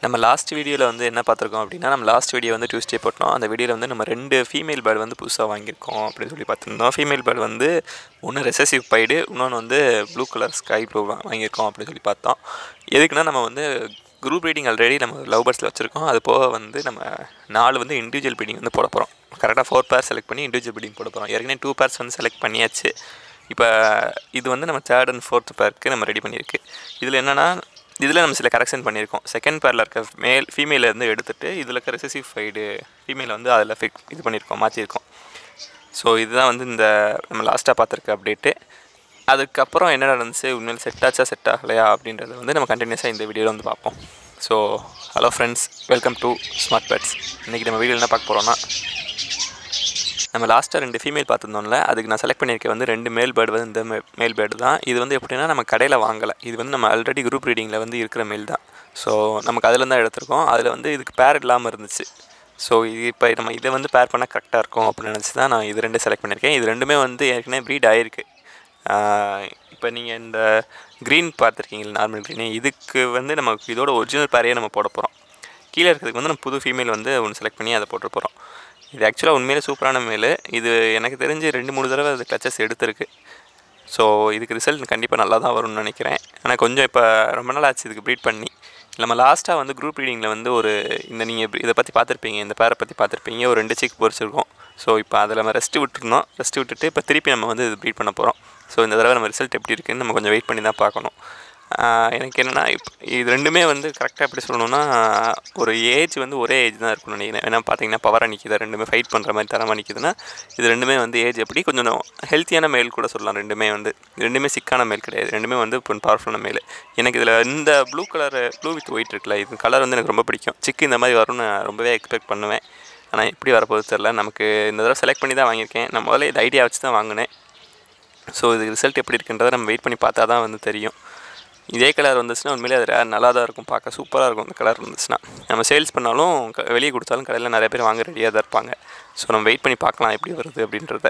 நம்ம லாஸ்ட் வீடியோவில் வந்து என்ன பார்த்துருக்கோம் அப்படின்னா நம்ம லாஸ்ட் வீடியோ வந்து டியூஸ்டே போட்டோம் அந்த வீடியோவில் வந்து நம்ம ரெண்டு ஃபீமேல் பேர்டு வந்து புதுசாக வாங்கியிருக்கோம் அப்படின்னு சொல்லி பார்த்துருந்தோம் ஃபீமேல் பேர்டு வந்து ஒன்று ரெசசிவ் பைடு இன்னொன்று வந்து ப்ளூ கலர் ஸ்கை ப்ளூ வாங்கியிருக்கோம் அப்படின்னு சொல்லி பார்த்தோம் எதுக்குன்னா நம்ம வந்து குரூப் ரீடிங் ஆல்ரெடி நம்ம லவ் பேர்ட்ஸில் வச்சுருக்கோம் அது போக வந்து நம்ம நாலு வந்து இண்டிவிஜுவல் ப்ரீடிங் வந்து போட போகிறோம் கரெக்டாக ஃபோர் பேர் செலக்ட் பண்ணி இண்டிவிஜுவல் ப்ரீடிங் போட போகிறோம் ஏற்கனவே டூ பேர்ஸ் வந்து செலக்ட் பண்ணியாச்சு இப்போ இது வந்து நம்ம தேர்ட் அண்ட் ஃபோர்த் பேருக்கு நம்ம ரெடி பண்ணியிருக்கு இதில் என்னென்னா இதில் நம்ம சில கரெக்ஷன் பண்ணியிருக்கோம் செகண்ட் பேரில் இருக்க மேல் ஃபீமேல இருந்து எடுத்துகிட்டு இதில் இருக்க ரெசசிவ் ஃபைடு ஃபீமேல் வந்து அதில் ஃபிக் இது பண்ணியிருக்கோம் மாற்றிருக்கோம் ஸோ இதுதான் வந்து இந்த நம்ம லாஸ்ட்டாக பார்த்துருக்க அப்டேட்டு அதுக்கப்புறம் என்ன நடந்துச்சு உண்மையில் செட் ஆச்சா செட் ஆகலையா அப்படின்றத வந்து நம்ம கண்டினியூஸாக இந்த வீடியோவில் வந்து பார்ப்போம் so hello friends welcome to smart pads இன்றைக்கி நம்ம வீடியோவில் என்ன பார்க்க போகிறோன்னா நம்ம லாஸ்ட்டாக ரெண்டு ஃபீமேல் பார்த்துருந்தோம்ல அதுக்கு நான் செலக்ட் பண்ணியிருக்க வந்து ரெண்டு மேல் பேர்டு வந்து இந்த மேல் பேர்டு தான் இது வந்து எப்படின்னா நம்ம கடையில் வாங்கலை இது வந்து நம்ம ஆல்ரெடி குரூப் ரீடிங்கில் வந்து இருக்கிற மேல் தான் ஸோ நமக்கு அதில் தான் எடுத்திருக்கோம் அதில் வந்து இதுக்கு பேர் இல்லாமல் இருந்துச்சு ஸோ இது இப்போ நம்ம இதை வந்து பேர் பண்ணால் கரெக்டாக இருக்கும் அப்படின்னு நினச்சி தான் நான் இது ரெண்டு செலக்ட் பண்ணியிருக்கேன் இது ரெண்டுமே வந்து ஏற்கனவே ப்ரீட் ஆகிருக்கு இப்போ நீங்கள் இந்த க்ரீன் பார்த்துருக்கீங்களா நார்மல் க்ரீனு இதுக்கு வந்து நமக்கு இதோட ஒரிஜினல் பேரையே நம்ம போட போகிறோம் கீழே இருக்கிறதுக்கு வந்து நம்ம புது ஃபீமேல் வந்து ஒன்று செலக்ட் பண்ணி அதை போட்டு போகிறோம் இது ஆக்சுவலாக உண்மையிலே சூப்பரான மேல் இது எனக்கு தெரிஞ்சு ரெண்டு மூணு தடவை அது கிளச்சஸ் எடுத்திருக்கு ஸோ இதுக்கு ரிசல்ட் கண்டிப்பாக நல்லா தான் வரும்னு நினைக்கிறேன் ஆனால் கொஞ்சம் இப்போ ரொம்ப நாள் ஆச்சு இதுக்கு ப்ரீட் பண்ணி நம்ம லாஸ்ட்டாக வந்து குரூப் ரீடிங்கில் வந்து ஒரு இந்த நீங்கள் இதை பற்றி பார்த்துருப்பீங்க இந்த பேரை பற்றி பார்த்துருப்பீங்க ஒரு ரெண்டு சிக் பொறிச்சிருக்கோம் ஸோ இப்போ அதில் நம்ம ரெஸ்ட்டு விட்டுருந்தோம் ரெஸ்ட்டு விட்டுட்டு இப்போ திருப்பி நம்ம வந்து இது ப்ரீட் பண்ண போகிறோம் ஸோ இந்த தடவை நம்ம ரிசல்ட் எப்படி இருக்குன்னு நம்ம கொஞ்சம் வெயிட் பண்ணி தான் பார்க்கணும் எனக்கு என்னென்னா இப்போ இது ரெண்டுமே வந்து கரெக்டாக எப்படி சொல்லணும்னா ஒரு ஏஜ் வந்து ஒரே ஏஜ் தான் இருக்கும்னு நினைக்கிறேன் ஏன்னா பார்த்தீங்கன்னா பவராக நிற்கிது ரெண்டுமே ஃபைட் பண்ணுற மாதிரி தரமாக நிற்கிதுன்னா இது ரெண்டுமே வந்து ஏஜ் எப்படி கொஞ்சம் ஹெல்த்தியான மேல் கூட சொல்லலாம் ரெண்டுமே வந்து ரெண்டுமே சிக்கான மேல் கிடையாது ரெண்டுமே வந்து இப்போ பவர்ஃபுல்லான மேல் எனக்கு இதில் இந்த blue colour blue with white இருக்குல்ல இது கலர் வந்து எனக்கு ரொம்ப பிடிக்கும் சிக்கு இந்த மாதிரி வரும்னு நான் ரொம்பவே எக்ஸ்பெக்ட் பண்ணுவேன் ஆனால் எப்படி வரப்போகுது தெரில நமக்கு இந்த தடவை செலக்ட் பண்ணி தான் வாங்கியிருக்கேன் நான் முதல்ல இது ஐடியா வச்சு தான் வாங்கினேன் ஸோ இது ரிசல்ட் எப்படி இருக்குன்றதை நம்ம வெயிட் பண்ணி பார்த்தா தான் வந்து தெரியும் இதே கலர் வந்துச்சுன்னா உண்மையிலே அது நல்லா தான் இருக்கும் பார்க்க சூப்பராக இருக்கும் அந்த கலர் வந்துச்சுன்னா நம்ம சேல்ஸ் பண்ணாலும் வெளியே கொடுத்தாலும் கடையில் நிறைய பேர் வாங்க ரெடியாக தான் இருப்பாங்க ஸோ நம்ம வெயிட் பண்ணி பார்க்கலாம் எப்படி வருது அப்படின்றத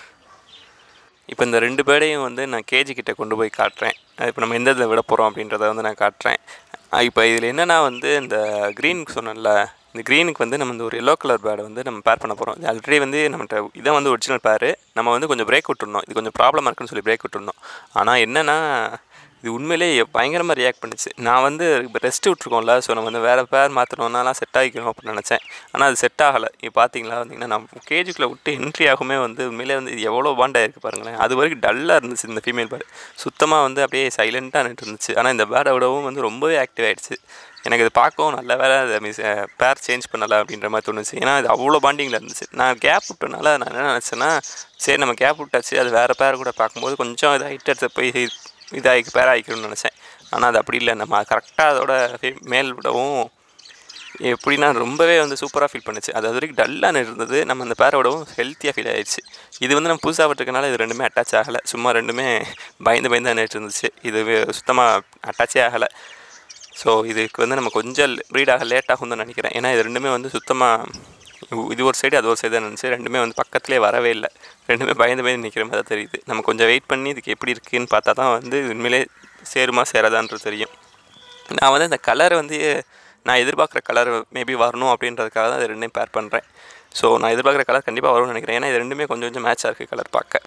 இப்போ இந்த ரெண்டு பேரையும் வந்து நான் கேஜி கிட்டே கொண்டு போய் காட்டுறேன் இப்போ நம்ம எந்த இதில் விட போகிறோம் அப்படின்றத வந்து நான் காட்டுறேன் இப்போ இதில் என்னென்னா வந்து இந்த க்ரீன் சொன்னேன்ல இந்த க்ரீனுக்கு வந்து நம்ம இந்த ஒரு எல்லோ கலர் பேடை வந்து நம்ம பேர் பண்ண போகிறோம் இது ஆல்ரெடி வந்து நம்மகிட்ட இதான் வந்து ஒரிஜினல் பேர் நம்ம வந்து கொஞ்சம் பிரேக் விட்டுருந்தோம் இது கொஞ்சம் ப்ராப்ளமாக இருக்குன்னு சொல்லி பிரேக் விட்டுருந்தோம் ஆனால் என்னென்னா இது உண்மையிலே பயங்கரமாக ரியாக்ட் பண்ணிச்சு நான் வந்து இப்போ ரெஸ்ட் விட்ருக்கோம்ல ஸோ நம்ம வந்து வேறு பேர் மாற்றணுன்னாலாம் செட் ஆகிக்கணும் அப்படின்னு நினச்சேன் ஆனால் அது செட் ஆகலை இப்போ பார்த்தீங்களா வந்தீங்கன்னா நம்ம கேஜுக்குள்ளே விட்டு என்ட்ரி ஆகுமே வந்து உண்மையிலே வந்து எவ்வளோ பாண்ட் ஆகிருக்கு பாருங்களேன் அது வரைக்கும் டல்லாக இருந்துச்சு இந்த ஃபீமேல் பேர்டு சுத்தமாக வந்து அப்படியே சைலண்ட்டாக நின்று இருந்துச்சு ஆனால் இந்த பேர்டை விடவும் வந்து ரொம்பவே ஆக்டிவ் ஆகிடுச்சு எனக்கு இது பார்க்கவும் நல்ல வேலை அதை மிஸ் பேர் சேஞ்ச் பண்ணலை அப்படின்ற மாதிரி தோணுச்சு ஏன்னா அது அவ்வளோ பாண்டிங்கில் இருந்துச்சு நான் கேப் விட்டனால நான் என்ன நினச்சேன்னா சரி நம்ம கேப் விட்டாச்சு அது வேறு பேர் கூட பார்க்கும்போது கொஞ்சம் இது ஹைட் எடுத்து போய் இதாகி பேர் ஆகிக்கணும்னு நினச்சேன் ஆனால் அது அப்படி இல்லை நம்ம கரெக்டாக அதோட மேல் விடவும் எப்படின்னா ரொம்பவே வந்து சூப்பராக ஃபீல் பண்ணுச்சு அது அது வரைக்கும் டல்லாக இருந்தது நம்ம அந்த பேரை விடவும் ஹெல்த்தியாக ஃபீல் ஆயிடுச்சு இது வந்து நம்ம புதுசாக விட்டுருக்கனால இது ரெண்டுமே அட்டாச் ஆகலை சும்மா ரெண்டுமே பயந்து பயந்து நினைட்டு இருந்துச்சு இது சுத்தமாக அட்டாச்சே ஆகலை ஸோ இதுக்கு வந்து நம்ம கொஞ்சம் ப்ரீடாக லேட் ஆகும் தான் நினைக்கிறேன் ஏன்னா இது ரெண்டுமே வந்து சுத்தமாக இது ஒரு சைடு அது ஒரு சைடு தான் இருந்துச்சு ரெண்டுமே வந்து பக்கத்துலேயே வரவே இல்லை ரெண்டுமே பயந்து பயந்து நிற்கிற மாதிரி தான் தெரியுது நம்ம கொஞ்சம் வெயிட் பண்ணி இதுக்கு எப்படி இருக்குதுன்னு பார்த்தா தான் வந்து உண்மையிலே சேருமா சேராதான்றது தெரியும் நான் வந்து இந்த கலர் வந்து நான் எதிர்பார்க்குற கலர் மேபி வரணும் அப்படின்றதுக்காக தான் இது ரெண்டையும் பேர் பண்ணுறேன் ஸோ நான் எதிர்பார்க்குற கலர் கண்டிப்பாக வரும்னு நினைக்கிறேன் ஏன்னா இது ரெண்டுமே கொஞ்சம் கொஞ்சம் மேட்சாக இருக்குது கலர் பார்க்க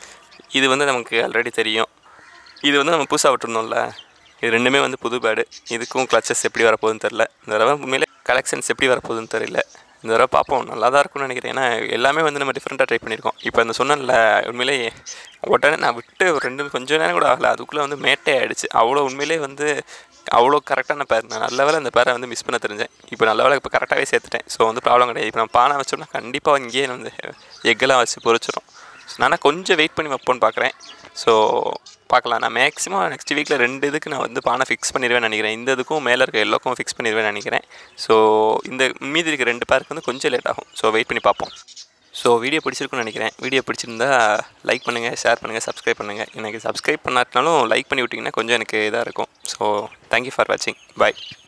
இது வந்து நமக்கு ஆல்ரெடி தெரியும் இது வந்து நம்ம புதுசாக விட்டுருந்தோம்ல இது ரெண்டுமே வந்து புது பேடு இதுக்கும் கிளச்சஸ் எப்படி வரப்போகுதுன்னு தெரில இந்த தடவை உண்மையிலே கலெக்ஷன்ஸ் எப்படி வரப்போகுதுன்னு தெரியல இந்த தடவை பார்ப்போம் நல்லா தான் இருக்கும்னு நினைக்கிறேன் ஏன்னா எல்லாமே வந்து நம்ம டிஃப்ரெண்ட்டாக ட்ரை பண்ணியிருக்கோம் இப்போ இந்த சொன்னல உண்மையிலே உடனே நான் விட்டு ஒரு ரெண்டு கொஞ்சம் நேரம் கூட ஆகலை அதுக்குள்ளே வந்து மேட்டே ஆகிடுச்சு அவ்வளோ உண்மையிலே வந்து அவ்வளோ கரெக்டான பேர் நான் நல்ல வேலை அந்த பேரை வந்து மிஸ் பண்ண தெரிஞ்சேன் இப்போ நல்ல வேலை இப்போ கரெக்டாகவே சேர்த்துட்டேன் ஸோ வந்து ப்ராப்ளம் கிடையாது இப்போ நான் பானை வச்சோம்னா கண்டிப்பாக இங்கேயே வந்து எக்கெல்லாம் வச்சு பொறிச்சிடும் நான் கொஞ்சம் வெயிட் பண்ணி வைப்போன்னு பார்க்குறேன் ஸோ பார்க்கலாம் நான் மேக்ஸிமம் நெக்ஸ்ட் வீக்கில் ரெண்டு இதுக்கு நான் வந்து பானை ஃபிக்ஸ் பண்ணிடுவேன் நினைக்கிறேன் இந்த இதுக்கும் மேலே இருக்க எல்லாக்கும் ஃபிக்ஸ் பண்ணிடுவேன் நினைக்கிறேன் ஸோ இந்த மீதி இருக்க ரெண்டு பேருக்கு வந்து கொஞ்சம் லேட் ஆகும் ஸோ வெயிட் பண்ணி பார்ப்போம் ஸோ வீடியோ பிடிச்சிருக்குன்னு நினைக்கிறேன் வீடியோ பிடிச்சிருந்தா லைக் பண்ணுங்கள் ஷேர் பண்ணுங்கள் சப்ஸ்கிரைப் பண்ணுங்கள் எனக்கு சப்ஸ்கிரைப் பண்ணாட்டினாலும் லைக் பண்ணி விட்டிங்கன்னா கொஞ்சம் எனக்கு இதாக இருக்கும் ஸோ தேங்க்யூ ஃபார் வாட்சிங் பாய்